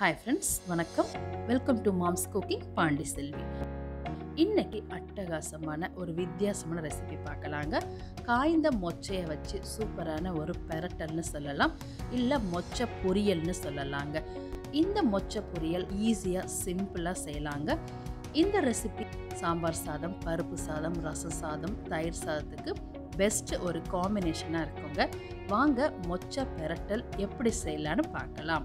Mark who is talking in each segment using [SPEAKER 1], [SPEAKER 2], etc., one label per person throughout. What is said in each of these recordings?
[SPEAKER 1] hi friends வணக்கம் welcome to mom's cooking Pandi Selvi இன்னைக்கு அட்டகாசமான ஒரு வித்தியாசமான ரெசிபி பார்க்கலாங்க காய்ந்த மொச்சையை வச்சு சூப்பரான ஒரு பெரட்டல்னு சொல்லலாம் இல்லை மொச்சை பொரியல்னு சொல்லலாங்க இந்த மொச்சை பொரியல் ஈஸியாக சிம்பிளாக செய்யலாங்க இந்த ரெசிபி சாம்பார் சாதம் பருப்பு சாதம் ரச சாதம் தயிர் சாதத்துக்கு பெஸ்ட் ஒரு காம்பினேஷனாக இருக்குங்க வாங்க மொச்சை பெரட்டல் எப்படி செய்யலான்னு பார்க்கலாம்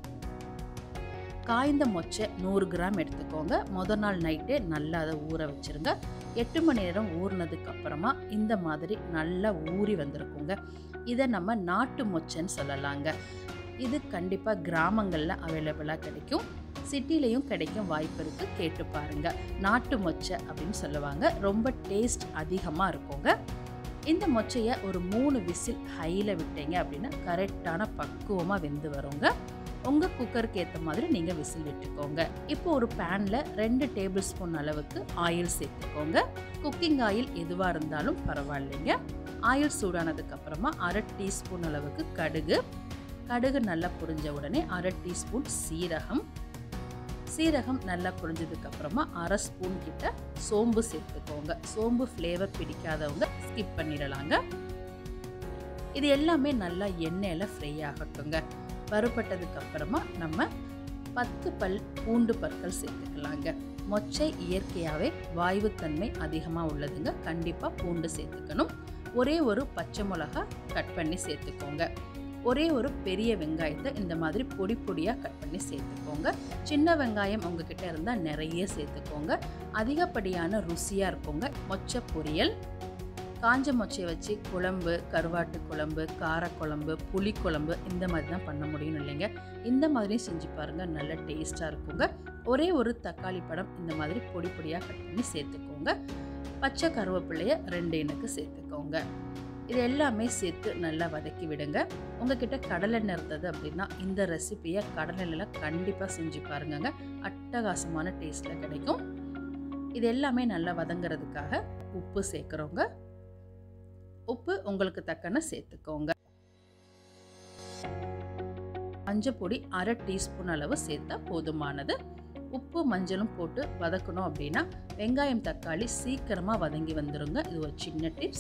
[SPEAKER 1] காய்ந்த மொச்சை நூறு கிராம் எடுத்துக்கோங்க முத நாள் நைட்டே நல்லா அதை ஊற வச்சுருங்க எட்டு மணி நேரம் ஊறினதுக்கு அப்புறமா இந்த மாதிரி நல்லா ஊறி வந்திருக்குங்க இதை நம்ம நாட்டு மொச்சைன்னு சொல்லலாங்க இது கண்டிப்பாக கிராமங்களில் அவைலபிளாக கிடைக்கும் சிட்டிலையும் கிடைக்கும் வாய்ப்பு இருக்குது கேட்டு பாருங்க நாட்டு மொச்சை அப்படின்னு சொல்லுவாங்க ரொம்ப டேஸ்ட் அதிகமாக இருக்குங்க இந்த மொச்சையை ஒரு மூணு விசில் ஹையில் விட்டீங்க அப்படின்னா கரெக்டான பக்குவமாக வெந்து வருங்க உங்கள் குக்கருக்கு ஏற்ற மாதிரி நீங்கள் விசில் விட்டுக்கோங்க இப்போ ஒரு பேனில் ரெண்டு டேபிள் ஸ்பூன் அளவுக்கு ஆயில் சேர்த்துக்கோங்க குக்கிங் ஆயில் எதுவாக இருந்தாலும் பரவாயில்லைங்க ஆயில் சூடானதுக்கு அப்புறமா அரை டீஸ்பூன் அளவுக்கு கடுகு கடுகு நல்லா புரிஞ்ச உடனே அரை டீஸ்பூன் சீரகம் சீரகம் நல்லா புரிஞ்சதுக்கு அப்புறமா அரை ஸ்பூன் கிட்ட சோம்பு சேர்த்துக்கோங்க சோம்பு ஃப்ளேவர் பிடிக்காதவங்க ஸ்கிப் பண்ணிடலாங்க இது எல்லாமே நல்லா எண்ணெயில் ஃப்ரை ஆகட்டுங்க வறுபட்டதுக்கு அப்புறமா நம்ம பத்து பல் பூண்டு பற்கள் சேர்த்துக்கலாங்க மொச்சை இயற்கையாகவே வாயுத்தன்மை அதிகமாக உள்ளதுங்க கண்டிப்பாக பூண்டு சேர்த்துக்கணும் ஒரே ஒரு பச்சை மிளகா கட் பண்ணி சேர்த்துக்கோங்க ஒரே ஒரு பெரிய வெங்காயத்தை இந்த மாதிரி பொடி பொடியாக கட் பண்ணி சேர்த்துக்கோங்க சின்ன வெங்காயம் உங்ககிட்ட இருந்தால் நிறைய சேர்த்துக்கோங்க அதிகப்படியான ருசியாக இருக்குங்க மொச்சை பொரியல் காஞ்ச மொச்சையை வச்சு குழம்பு கருவாட்டு குழம்பு காரக்குழம்பு புளிக்குழம்பு இந்த மாதிரி தான் பண்ண முடியும் இல்லைங்க இந்த மாதிரியும் செஞ்சு பாருங்கள் நல்ல டேஸ்ட்டாக இருக்குங்க ஒரே ஒரு தக்காளி பழம் இந்த மாதிரி பொடி பொடியாக கட் பண்ணி சேர்த்துக்கோங்க பச்சை கருவேப்பிலையை ரெண்டு எனக்கு சேர்த்துக்கோங்க இது எல்லாமே சேர்த்து நல்லா வதக்கி விடுங்க உங்ககிட்ட கடலெண்ணெய் இருந்தது அப்படின்னா இந்த ரெசிப்பியை கடலெண்ணெயில் கண்டிப்பாக செஞ்சு பாருங்கங்க அட்டகாசமான டேஸ்ட்டில் கிடைக்கும் இது எல்லாமே நல்லா வதங்கிறதுக்காக உப்பு சேர்க்குறோங்க உப்பு உங்களுக்கு தக்கன சேர்த்துக்கோங்க மஞ்சப்பொடி அரை டீஸ்பூன் அளவு சேர்த்தா போதுமானது உப்பு மஞ்சளும் போட்டு வதக்கணும் அப்படின்னா வெங்காயம் தக்காளி சீக்கிரமாக வதங்கி வந்துருங்க இது ஒரு சின்ன டிப்ஸ்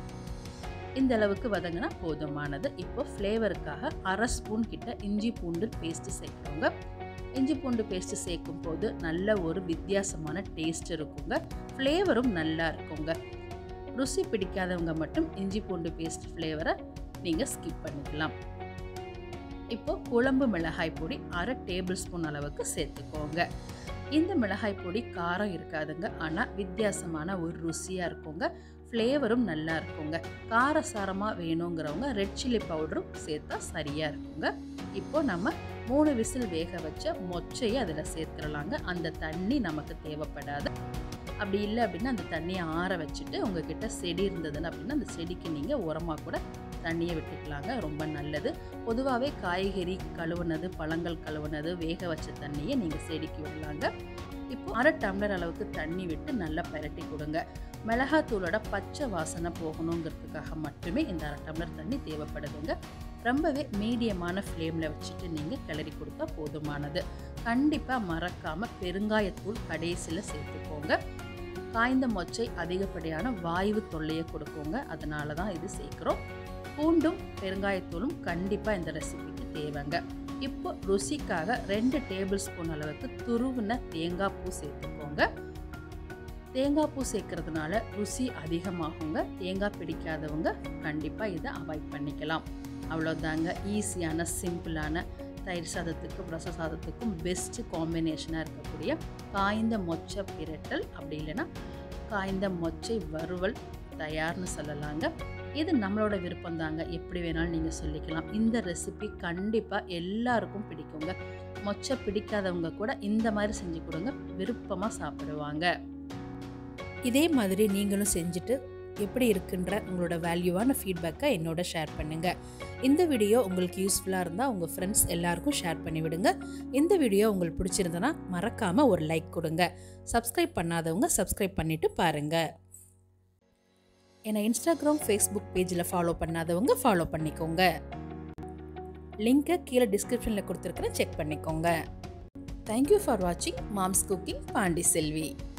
[SPEAKER 1] இந்த அளவுக்கு வதங்கினா போதுமானது இப்போ ஃப்ளேவருக்காக அரை ஸ்பூன் கிட்ட இஞ்சி பூண்டு பேஸ்ட்டு சேர்க்குறோங்க இஞ்சி பூண்டு பேஸ்ட்டு சேர்க்கும் போது நல்ல ஒரு வித்தியாசமான டேஸ்ட் இருக்குங்க ஃப்ளேவரும் நல்லா இருக்குங்க ருசி பிடிக்காதவங்க மட்டும் இஞ்சி பூண்டு பேஸ்ட் ஃப்ளேவரை நீங்கள் ஸ்கிப் பண்ணிக்கலாம் இப்போ குழம்பு மிளகாய் பொடி அரை டேபிள் ஸ்பூன் அளவுக்கு சேர்த்துக்கோங்க இந்த மிளகாய் பொடி காரம் இருக்காதுங்க ஆனால் வித்தியாசமான ஒரு ருசியாக இருக்குங்க ஃப்ளேவரும் நல்லா இருக்குங்க காரசாரமாக வேணுங்கிறவங்க ரெட் சில்லி பவுடரும் சேர்த்தா சரியாக இருக்குங்க இப்போ நம்ம மூணு விசில் வேக வச்ச மொச்சையை அதில் சேர்த்துடலாங்க அந்த தண்ணி நமக்கு தேவைப்படாது அப்படி இல்லை அப்படின்னா அந்த தண்ணியை ஆற வச்சுட்டு உங்ககிட்ட செடி இருந்ததுன்னு அப்படின்னா அந்த செடிக்கு நீங்கள் உரமாக கூட தண்ணியை விட்டுக்கலாங்க ரொம்ப நல்லது பொதுவாகவே காய்கறி கழுவுனது பழங்கள் கழுவுனது வேக வச்ச தண்ணியை நீங்கள் செடிக்கு விடலாங்க இப்போ அரை டம்ளர் அளவுக்கு தண்ணி விட்டு நல்லா பரட்டி கொடுங்க மிளகாத்தூளோட பச்சை வாசனை போகணுங்கிறதுக்காக மட்டுமே இந்த அரை டம்ளர் தண்ணி தேவைப்படுதுங்க ரொம்பவே மீடியமான ஃப்ளேமில் வச்சுட்டு நீங்கள் கிளறி கொடுத்தா போதுமானது கண்டிப்பாக மறக்காமல் பெருங்காயத்தூள் கடைசியில் சேர்த்துக்கோங்க காய்ந்த மொச்சை அதிகப்படியான வாயு தொல்லையை கொடுக்குங்க அதனால தான் இது சேர்க்குறோம் பூண்டும் பெருங்காயத்தூளும் கண்டிப்பாக இந்த ரெசிபிக்கு தேவைங்க இப்போ ருசிக்காக ரெண்டு டேபிள் ஸ்பூன் அளவுக்கு துருவின தேங்காய் பூ சேர்த்துக்கோங்க தேங்காய் பூ சேர்க்கறதுனால ருசி அதிகமாகுங்க தேங்காய் பிடிக்காதவங்க கண்டிப்பாக இதை அவாய்ட் பண்ணிக்கலாம் அவ்வளோதாங்க ஈஸியான சிம்பிளான தயிர் சாதத்துக்கும் ரச சாதத்துக்கும் பெஸ்ட்டு காம்பினேஷனாக இருக்கக்கூடிய காய்ந்த மொச்சை பிரட்டல் அப்படி இல்லைன்னா காய்ந்த மொச்சை வறுவல் தயார்னு சொல்லலாங்க இது நம்மளோட விருப்பம் தாங்க எப்படி வேணாலும் நீங்கள் சொல்லிக்கலாம் இந்த ரெசிபி கண்டிப்பாக எல்லாருக்கும் பிடிக்குங்க மொச்சை பிடிக்காதவங்க கூட இந்த மாதிரி செஞ்சு கொடுங்க விருப்பமாக சாப்பிடுவாங்க
[SPEAKER 2] இதே மாதிரி நீங்களும் செஞ்சுட்டு எப்படி இருக்குன்ற உங்களோட வேல்யூவான ஃபீட்பேக்கை என்னோட ஷேர் பண்ணுங்கள் இந்த வீடியோ உங்களுக்கு யூஸ்ஃபுல்லாக இருந்தால் உங்கள் ஃப்ரெண்ட்ஸ் எல்லாருக்கும் ஷேர் பண்ணிவிடுங்க இந்த வீடியோ உங்களுக்கு பிடிச்சிருந்தனா மறக்காமல் ஒரு லைக் கொடுங்க சப்ஸ்கிரைப் பண்ணாதவங்க சப்ஸ்கிரைப் பண்ணிவிட்டு பாருங்கள் என்னை இன்ஸ்டாகிராம் ஃபேஸ்புக் பேஜில் ஃபாலோ பண்ணாதவங்க ஃபாலோ பண்ணிக்கோங்க லிங்க்கை கீழே டிஸ்கிரிப்ஷனில் கொடுத்துருக்குறேன் செக் பண்ணிக்கோங்க தேங்க்யூ ஃபார் வாட்சிங் மாம்ஸ் குக்கிங் பாண்டி செல்வி